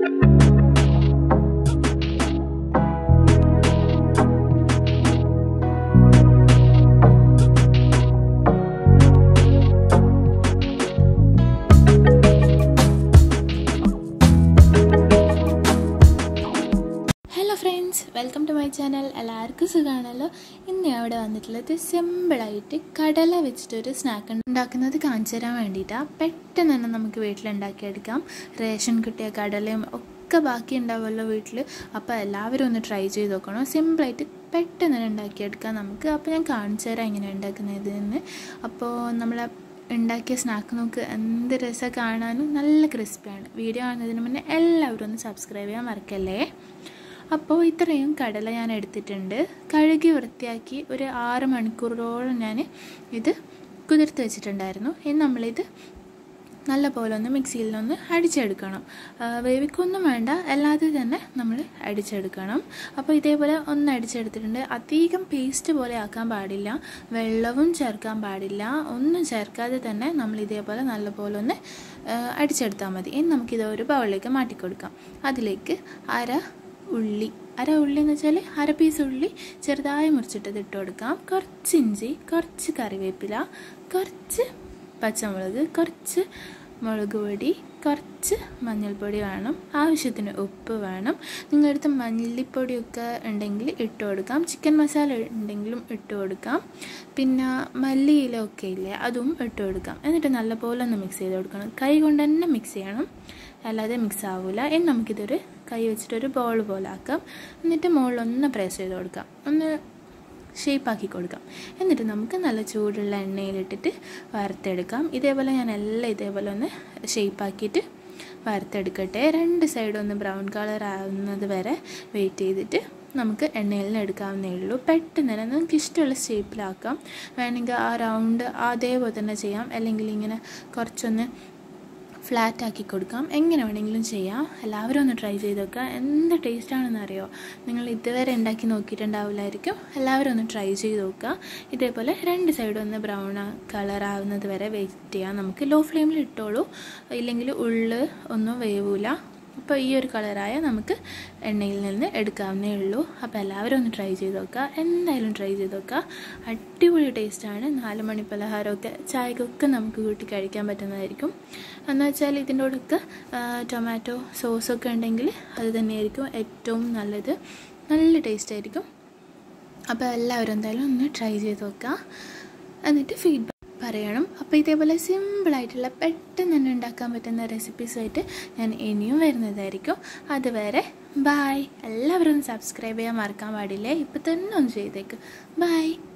hello friends welcome to my channel എല്ലാവർക്കും സുഖമാണല്ലോ ഇന്ന് ഞാൻ ഇവിടെ വന്നിട്ടുള്ളത് സിമ്പിളായിട്ട് കടല വെച്ചിട്ടൊരു സ്നാക്ക് ഉണ്ടാക്കുന്നത് കാണിച്ചു തരാൻ വേണ്ടിയിട്ടാണ് പെട്ടെന്ന് തന്നെ നമുക്ക് വീട്ടിലുണ്ടാക്കിയെടുക്കാം റേഷൻ കിട്ടിയ കടലയും ഒക്കെ ബാക്കി ഉണ്ടാവുമല്ലോ വീട്ടിൽ അപ്പോൾ എല്ലാവരും ഒന്ന് ട്രൈ ചെയ്ത് നോക്കണം സിമ്പിളായിട്ട് പെട്ടെന്ന് തന്നെ ഉണ്ടാക്കിയെടുക്കാം നമുക്ക് അപ്പോൾ ഞാൻ കാണിച്ചു തരാം എങ്ങനെ ഉണ്ടാക്കുന്നത് എന്ന് അപ്പോൾ നമ്മൾ ഉണ്ടാക്കിയ സ്നാക്ക് നോക്ക് എന്ത് രസം കാണാനും നല്ല ക്രിസ്പിയാണ് വീഡിയോ കാണുന്നതിന് മുന്നേ എല്ലാവരും ഒന്ന് സബ്സ്ക്രൈബ് ചെയ്യാൻ മറക്കല്ലേ അപ്പോൾ ഇത്രയും കടല ഞാൻ എടുത്തിട്ടുണ്ട് കഴുകി വൃത്തിയാക്കി ഒരു ആറ് മണിക്കൂറോളം ഞാൻ ഇത് കുതിർത്ത് വെച്ചിട്ടുണ്ടായിരുന്നു ഇനി നമ്മളിത് നല്ല പോലെ ഒന്ന് മിക്സിയിൽ നിന്ന് അടിച്ചെടുക്കണം വേവിക്കൊന്നും വേണ്ട അല്ലാതെ തന്നെ നമ്മൾ അടിച്ചെടുക്കണം അപ്പോൾ ഇതേപോലെ ഒന്ന് അടിച്ചെടുത്തിട്ടുണ്ട് അധികം പേസ്റ്റ് പോലെ ആക്കാൻ പാടില്ല വെള്ളവും ചേർക്കാൻ പാടില്ല ഒന്നും ചേർക്കാതെ തന്നെ നമ്മൾ ഇതേപോലെ നല്ല പോലെ ഒന്ന് അടിച്ചെടുത്താൽ മതി ഇനി നമുക്കിത് ഒരു ബൗളിലേക്ക് മാറ്റിക്കൊടുക്കാം അതിലേക്ക് അര ഉള്ളി അര ഉള്ളി എന്ന് വെച്ചാൽ അര പീസ് ഉള്ളി ചെറുതായി മുറിച്ചിട്ടത് ഇട്ട് കൊടുക്കാം കുറച്ച് ഇഞ്ചി കുറച്ച് കറിവേപ്പില കുറച്ച് പച്ചമുളക് കുറച്ച് മുളക് പൊടി കുറച്ച് മഞ്ഞൾപ്പൊടി വേണം ആവശ്യത്തിന് ഉപ്പ് വേണം നിങ്ങളുടെ അടുത്ത് മല്ലിപ്പൊടിയൊക്കെ ഉണ്ടെങ്കിൽ ഇട്ട് കൊടുക്കാം ചിക്കൻ മസാല ഉണ്ടെങ്കിലും ഇട്ട് കൊടുക്കാം പിന്നെ മല്ലിയിലൊക്കെ ഇല്ലേ അതും ഇട്ട് കൊടുക്കാം എന്നിട്ട് നല്ലപോലെ ഒന്ന് മിക്സ് ചെയ്ത് കൊടുക്കണം കൈ കൊണ്ട് തന്നെ മിക്സ് ചെയ്യണം അല്ലാതെ മിക്സ് ആവില്ല ഇനി നമുക്കിതൊരു കൈ വെച്ചിട്ടൊരു ബോൾ പോലെ ആക്കാം എന്നിട്ട് മുകളിലൊന്ന് പ്രസ് ചെയ്ത് കൊടുക്കാം ഒന്ന് ഷേപ്പാക്കി കൊടുക്കാം എന്നിട്ട് നമുക്ക് നല്ല ചൂടുള്ള എണ്ണയിലിട്ടിട്ട് വറുത്തെടുക്കാം ഇതേപോലെ ഞാൻ എല്ലാം ഇതേപോലെ ഒന്ന് ഷേപ്പാക്കിയിട്ട് വറുത്തെടുക്കട്ടെ രണ്ട് സൈഡും ഒന്ന് ബ്രൗൺ കളർ ആവുന്നത് വരെ വെയിറ്റ് ചെയ്തിട്ട് നമുക്ക് എണ്ണയിൽ നിന്ന് എടുക്കാവുന്നേ ഉള്ളൂ പെട്ടെന്ന് തന്നെ നമുക്ക് ഇഷ്ടമുള്ള ഷേപ്പിലാക്കാം വേണമെങ്കിൽ ആ റൗണ്ട് അതേപോലെ തന്നെ ചെയ്യാം അല്ലെങ്കിൽ ഇങ്ങനെ കുറച്ചൊന്ന് ഫ്ലാറ്റ് ആക്കി കൊടുക്കാം എങ്ങനെ വേണമെങ്കിലും ചെയ്യാം എല്ലാവരും ഒന്ന് ട്രൈ ചെയ്ത് നോക്കുക എന്ത് ടേസ്റ്റാണെന്ന് അറിയോ നിങ്ങൾ ഇതുവരെ ഉണ്ടാക്കി നോക്കിയിട്ടുണ്ടാവില്ലായിരിക്കും എല്ലാവരും ഒന്ന് ട്രൈ ചെയ്ത് നോക്കുക ഇതേപോലെ രണ്ട് സൈഡും ഒന്ന് ബ്രൗൺ കളർ ആവുന്നത് വരെ വെയിറ്റ് ചെയ്യാം നമുക്ക് ലോ ഫ്ലെയിമിൽ ഇട്ടോളൂ ഇല്ലെങ്കിൽ ഉള്ള് ഒന്നും വേവൂല അപ്പോൾ ഈ ഒരു കളറായ നമുക്ക് എണ്ണയിൽ നിന്ന് എടുക്കാവുന്നേ ഉള്ളൂ അപ്പോൾ എല്ലാവരും ഒന്ന് ട്രൈ ചെയ്ത് നോക്കുക എന്തായാലും ട്രൈ ചെയ്ത് നോക്കുക അടിപൊളി ടേസ്റ്റാണ് നാല് മണി പലഹാരമൊക്കെ ചായക്കൊക്കെ നമുക്ക് കൂട്ടി കഴിക്കാൻ പറ്റുന്നതായിരിക്കും എന്ന് വെച്ചാൽ ഇതിൻ്റെ കൂടെയൊക്കെ ടൊമാറ്റോ സോസൊക്കെ ഉണ്ടെങ്കിൽ അത് തന്നെയായിരിക്കും ഏറ്റവും നല്ലത് നല്ല ടേസ്റ്റ് ആയിരിക്കും അപ്പോൾ എല്ലാവരും എന്തായാലും ഒന്ന് ട്രൈ ചെയ്ത് നോക്കുക എന്നിട്ട് ഫീഡ്ബാക്ക് പറയണം അപ്പോൾ ഇതേപോലെ സിമ്പിളായിട്ടുള്ള പെട്ടെന്ന് തന്നെ ഉണ്ടാക്കാൻ പറ്റുന്ന റെസിപ്പീസായിട്ട് ഞാൻ ഇനിയും വരുന്നതായിരിക്കും അതുവരെ ബായ് എല്ലാവരും സബ്സ്ക്രൈബ് ചെയ്യാൻ മറക്കാൻ പാടില്ലേ ഇപ്പം തന്നെ ഒന്ന് ചെയ്തേക്ക് ബായ്